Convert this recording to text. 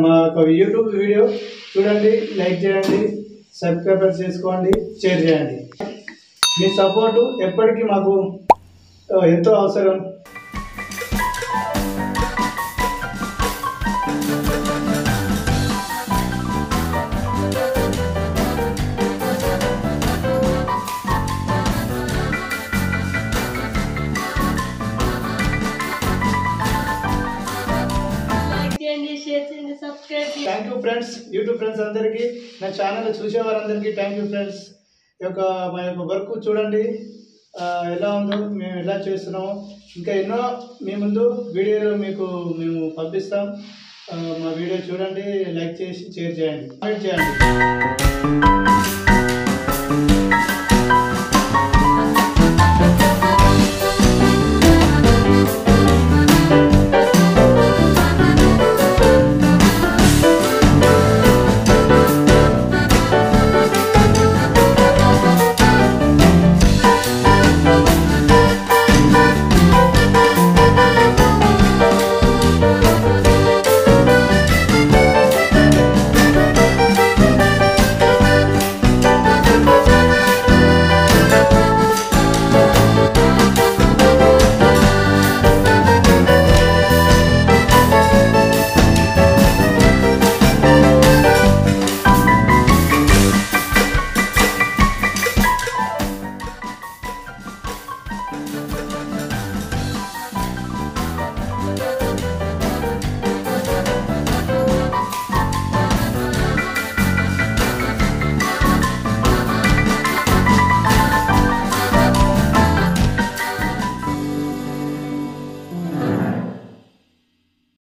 మా యొక్క YouTube video చూడండి లైక్ చేయండి సబ్స్క్రైబ్ చేసుకోండి షేర్ చేయండి మీ సపోర్టు ఎప్పటికీ మాకు ఆ, ఎంతో అవసరం లైక్ చేయండి షేర్ చేయండి సబ్స్క్రైబ్ చేయండి thank you friends YouTube friends అందరికీ నా ఛానల్ చూసే వారందరికీ థ్యాంక్ యూ ఫ్రెండ్స్ ఈ యొక్క మా యొక్క వర్క్ చూడండి ఆ, ఎలా ఉందో మేము ఎలా చేస్తున్నామో ఇంకా ఎన్నో మీ ముందు వీడియోలు మీకు మేము పంపిస్తాం ఆ, మా వీడియో చూడండి లైక్ చేసి షేర్ చేయండి కామెంట్ చేయండి